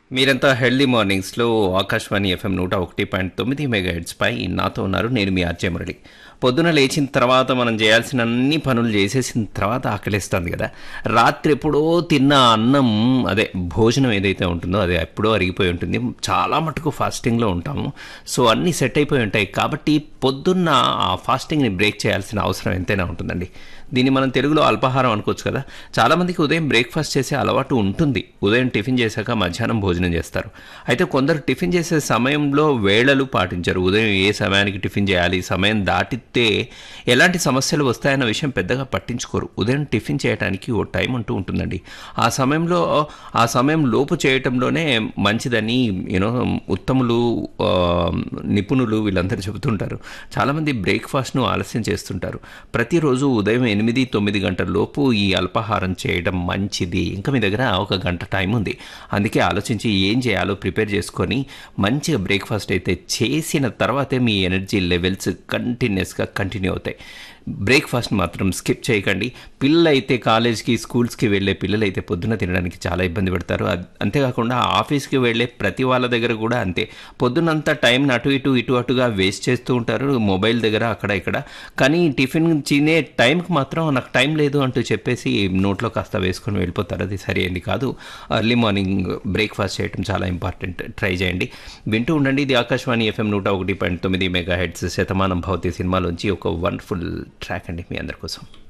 మీరంతా healthy మార్నింగ్స్లో Akashvani FM నూట ఒకటి పాయింట్ తొమ్మిది మెగా పై నాతో ఉన్నారు నేను మీ ఆర్జే మురళి పొద్దున లేచిన తర్వాత మనం చేయాల్సిన అన్ని పనులు చేసేసిన తర్వాత ఆకలిస్తుంది కదా రాత్రి ఎప్పుడో తిన్న అన్నం అదే భోజనం ఏదైతే ఉంటుందో అది ఎప్పుడో అరిగిపోయి ఉంటుంది చాలా మటుకు ఫాస్టింగ్లో ఉంటాము సో అన్నీ సెట్ అయిపోయి ఉంటాయి కాబట్టి పొద్దున్న ఆ ఫాస్టింగ్ని బ్రేక్ చేయాల్సిన అవసరం ఎంతైనా ఉంటుందండి దీన్ని మనం తెలుగులో అల్పాహారం అనుకోవచ్చు కదా చాలామందికి ఉదయం బ్రేక్ఫాస్ట్ చేసే అలవాటు ఉంటుంది ఉదయం టిఫిన్ చేశాక మధ్యాహ్నం భోజనం చేస్తారు అయితే కొందరు టిఫిన్ చేసే సమయంలో వేళలు పాటించరు ఉదయం ఏ సమయానికి టిఫిన్ చేయాలి సమయం దాటితే ఎలాంటి సమస్యలు వస్తాయన్న విషయం పెద్దగా పట్టించుకోరు ఉదయం టిఫిన్ చేయడానికి ఓ టైం అంటూ ఉంటుందండి ఆ సమయంలో ఆ సమయం లోపు చేయటంలోనే మంచిదని యూనో ఉత్తములు ఆ, నిపుణులు వీళ్ళందరూ చెబుతుంటారు చాలామంది బ్రేక్ఫాస్ట్ను ఆలస్యం చేస్తుంటారు ప్రతిరోజు ఉదయం ఎనిమిది తొమ్మిది గంటల లోపు ఈ అల్పాహారం చేయడం మంచిది ఇంకా మీ దగ్గర ఒక గంట టైం ఉంది అందుకే ఆలోచించి ఏం చేయాలో ప్రిపేర్ చేసుకొని మంచిగా బ్రేక్ఫాస్ట్ అయితే చేసిన తర్వాతే మీ ఎనర్జీ లెవెల్స్ కంటిన్యూస్గా కంటిన్యూ అవుతాయి బ్రేక్ఫాస్ట్ మాత్రం స్కిప్ చేయకండి పిల్లలు అయితే కాలేజ్కి స్కూల్స్కి వెళ్ళే పిల్లలు అయితే పొద్దున తినడానికి చాలా ఇబ్బంది పడతారు అద్- అంతేకాకుండా ఆఫీస్కి వెళ్ళే ప్రతి వాళ్ళ దగ్గర కూడా అంతే పొద్దునంతా టైం అటు ఇటు ఇటు అటుగా వేస్ట్ చేస్తూ ఉంటారు మొబైల్ దగ్గర అక్కడ ఇక్కడ కానీ టిఫిన్ తినే టైంకి మాత్రం నాకు టైం లేదు అంటూ చెప్పేసి నోట్లో కాస్త వేసుకొని వెళ్ళిపోతారు అది సరి అయింది కాదు ఎర్లీ మార్నింగ్ బ్రేక్ఫాస్ట్ చేయడం చాలా ఇంపార్టెంట్ ట్రై చేయండి వింటూ ఉండండి ఇది ఆకాశవాణి ఎఫ్ఎం నూట ఒకటి పాయింట్ తొమ్మిది మెగా హెడ్స్ శతమానం భవతి సినిమాలోంచి ఒక వండర్ఫుల్ ట్రాక్ అండి మీ అందరి కోసం